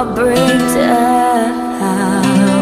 break down.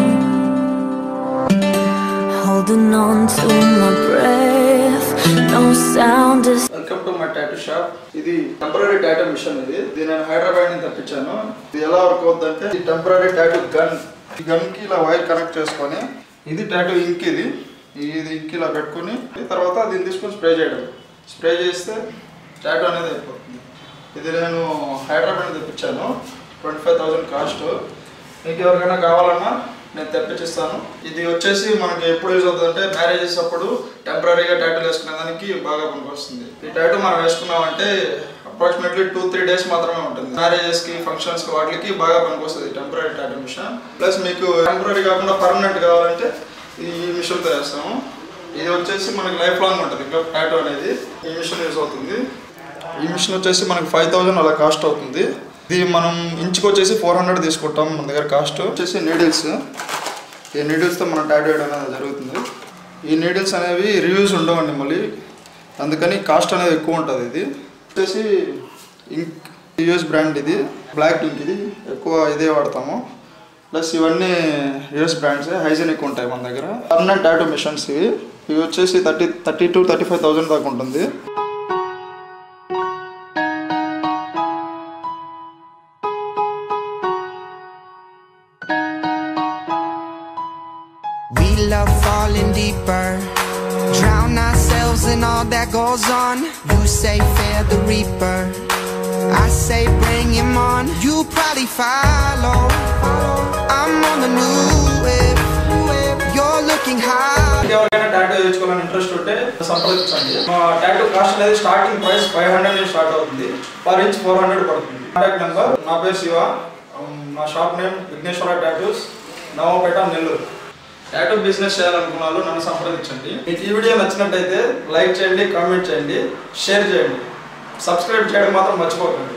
Holding on to my breath, no sound is welcome to my tattoo shop ఇది temporary tattoo machine ఇది ఇది నేను హైదరాబాద్ నుంచి తెప్పించాను ఇది ఎలా వర్క్ అవుతుందంటే ఈ టెంపరీ టాటూ గన్ ఈ గన్ కి ఇలా వైర్ కనెక్ట్ చేసుకొని ఇది టాటూ ఇంక్ ఇది ఇది ఇంక్ ఇలా పెట్టుకొని తర్వాత దీన్ని తీసుకొని స్ప్రే చేయడం స్ప్రే చేస్తే టాటూ అనేది అయిపోతుంది ఇది నేను హైదరాబాద్ నుంచి తెప్పించాను ట్వంటీ ఫైవ్ థౌసండ్ కాస్ట్ మీకు ఎవరికైనా కావాలన్నా నేను తెప్పించిస్తాను ఇది వచ్చేసి మనకి ఎప్పుడు యూజ్ అవుతుంది అంటే మ్యారేజెస్ అప్పుడు టెంపరీగా టాటూ వేసుకునే దానికి బాగా పనికొస్తుంది ఈ టాటూ మనం వేసుకున్నామంటే అప్రాక్సిమేట్లీ టూ త్రీ డేస్ మాత్రమే ఉంటుంది మ్యారేజెస్ కి ఫంక్షన్స్ కి వాటికి బాగా పనికొస్తుంది టెంపరీ టాటూ మిషన్ ప్లస్ మీకు టెంపరీ కాకుండా పర్మనెంట్ కావాలంటే ఈ మిషన్తో వేస్తాము ఇది వచ్చేసి మనకి లైఫ్ లాంగ్ ఉంటుంది ఇంకా టాటూ అనేది ఈ మిషన్ యూజ్ అవుతుంది ఈ మిషన్ వచ్చేసి మనకి ఫైవ్ థౌజండ్ అలా కాస్ట్ అవుతుంది ఇది మనం ఇంచుకి వచ్చేసి ఫోర్ హండ్రెడ్ తీసుకుంటాం మన దగ్గర కాస్ట్ వచ్చేసి నీడిల్స్ ఈ నీడిల్స్తో మనం టాటూ వేయడం అనేది జరుగుతుంది ఈ నీడిల్స్ అనేవి రివ్యూస్ ఉండవండి మళ్ళీ అందుకని కాస్ట్ అనేది ఎక్కువ ఉంటుంది ఇది వచ్చేసి ఇంక్ యూఎస్ బ్రాండ్ ఇది బ్లాక్ ఇంక్ ఇది ఎక్కువ ఇదే వాడతాము ప్లస్ ఇవన్నీ యూఎస్ బ్రాండ్స్ హైజీనిక్ ఉంటాయి మన దగ్గర పర్మనెంట్ టాటూ మిషన్స్ ఇవి ఇవి వచ్చేసి thirty thirty two thirty five thousand దాకా ఉంటుంది We love falling deeper, drown ourselves in all that goes on. You say fear the reaper, I say bring him on. You probably follow. I'm on the new wave. You're looking high. ఎవరికైనా tattoo వేయించుకోవాలని interest ఉంటే సంప్రదించండి మా tattoo cost అనేది starting price five hundred నుంచి start అవుతుంది per inch four hundred పడుతుంది contact number నా పేరు శివ ఉమ్, మా shop name Vighneshwara tattoos Navapeta Nellore tattoo business చేయాలనుకున్న వాళ్ళు నన్ను సంప్రదించండి మీకు ఈ వీడియో నచ్చినట్టయితే లైక్ చేయండి కామెంట్ చేయండి షేర్ చేయండి సబ్స్క్రైబ్ చేయడం మాత్రం మర్చిపోకండి